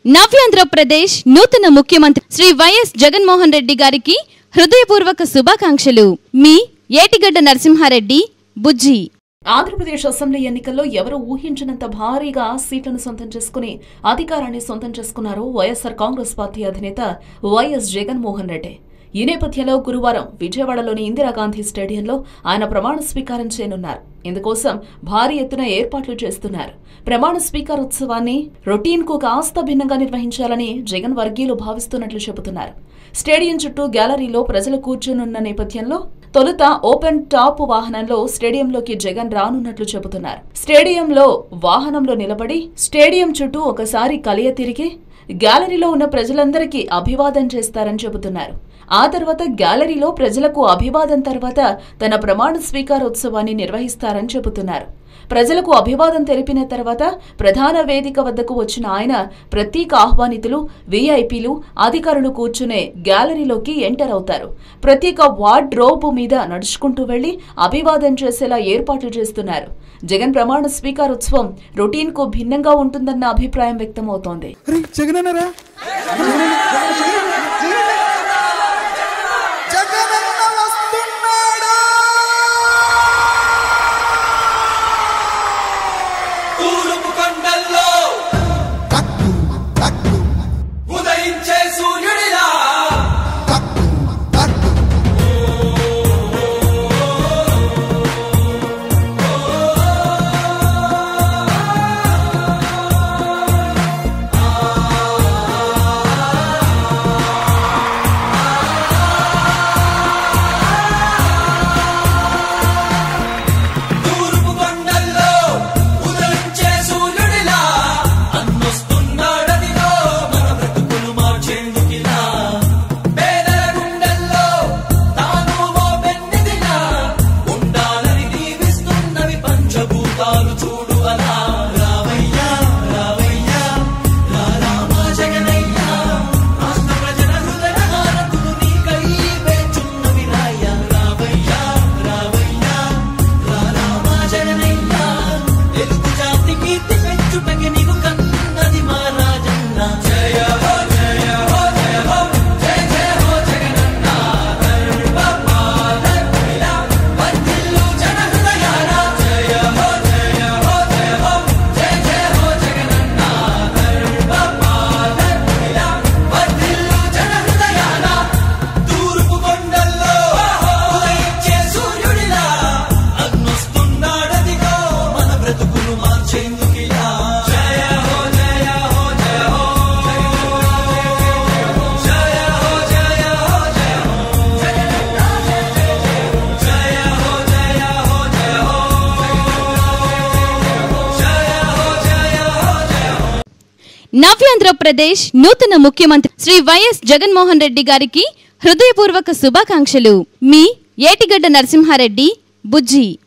నవ్యాంధ్రప్రదేశ్ నూతన ముఖ్యమంత్రి శ్రీ వైఎస్ జగన్మోహన్ రెడ్డి గారికి హృదయపూర్వక శుభాకాంక్షలు మీ ఏటిగడ్డ నరసింహారెడ్డి బుజ్జి ఆంధ్రప్రదేశ్ అసెంబ్లీ ఎన్నికల్లో ఎవరు ఊహించినంత భారీగా సీట్లను సొంతం చేసుకుని అధికారాన్ని సొంతం చేసుకున్నారు వైఎస్సార్ కాంగ్రెస్ పార్టీ అధినేత వైఎస్ జగన్మోహన్ రెడ్డి ఈ నేపథ్యంలో గురువారం విజయవాడలోని ఇందిరాగాంధీ స్టేడియంలో ఆయన ప్రమాణ స్వీకారం చేయనున్నారు ఇందుకోసం భారీ ఎత్తున ఏర్పాట్లు చేస్తున్నారు ప్రమాణ స్వీకారోత్సవాన్ని రొటీన్ కు కాస్త భిన్నంగా నిర్వహించాలని జగన్ వర్గీయులు భావిస్తున్నట్లు చెబుతున్నారు స్టేడియం చుట్టూ గ్యాలరీలో ప్రజలు కూర్చునున్న నేపథ్యంలో తొలుత ఓపెన్ టాప్ వాహనంలో స్టేడియంలోకి జగన్ రానున్నట్లు చెబుతున్నారు స్టేడియంలో వాహనంలో నిలబడి స్టేడియం చుట్టూ ఒకసారి కలియ తిరిగి గ్యాలరీలో ఉన్న ప్రజలందరికీ అభివాదం చేస్తారని చెబుతున్నారు ఆ తర్వాత గ్యాలరీలో ప్రజలకు అభివాదం తర్వాత తన ప్రమాణ స్వీకారోత్సవాన్ని నిర్వహిస్తారని చెబుతున్నారు ప్రజలకు అభివాదం తెలిపిన తర్వాత ప్రధాన వేదిక వద్దకు వచ్చిన ఆయన ప్రత్యేక ఆహ్వానితులు వీఐపీలు అధికారులు కూర్చునే గ్యాలరీలోకి ఎంటర్ అవుతారు ప్రత్యేక వార్డ్రోబ్ మీద నడుచుకుంటూ వెళ్లి అభివాదం చేసేలా ఏర్పాట్లు చేస్తున్నారు జగన్ ప్రమాణ స్వీకారోత్సవం రొటీన్ కు భిన్నంగా ఉంటుందన్న అభిప్రాయం వ్యక్తమవుతోంది అరే జగన్ అన్నారా జగనన్న వస్తున్నాడా తూర్పు కొండల్లో టక్కు టక్కు ఉదయించే సూర్యుడిలా టక్కు టక్కు తూర్పు కొండల్లో ఉదయించే సూర్యుడిలా అన్నొస్తున్నాడదిలో మన బ్రతుకులు మార్చేందుకిలా పేదల గుండెల్లో తాను ఓ పెన్నిదిలా ఉండాలని దీవిస్తున్నవి పంచభూతాలు చూడు అలా రావయ్యా రావయ్యా రా రామా జగనయ్యా రాష్ట్ర ప్రజల హృదయ హారతులు నీకై వేచున్నవి రాయ్యా రావయ్యా రావయ్యా రా రామా జగనయ్యా తెలుగు జాతి కీర్తి పెంచుటకి నీవు కన్నది మా రాజన్న జయ హో జయ హో జయ హో జయ జయ హో జగనన్న సర్వపాలకుడా వర్ధిల్లు జన హృదయాల జయ హో జయ హో జయ హో జయ జయ హో జగనన్న సర్వపాలకుడా వర్ధిల్లు జన హృదయాల తూర్పు కొండల్లో ఉదయించే సూర్యుడిలా అగ్నొస్తున్నాడదిగో మన బ్రతుకులు మార్చేందుకిలా జయ హో జయ హో జయ హో జయ హో జయ హో జయ హో జయ హో జయ హో జయ హో జయ హో జయ హో జయ హో జయ హో నవ్యాంధ్రప్రదేశ్ నూతన ముఖ్యమంత్రి శ్రీ వైఎస్ జగన్మోహన్ రెడ్డి గారికి హృదయపూర్వక శుభాకాంక్షలు మీ ఏటిగడ్డ నరసింహారెడ్డి బుజ్జి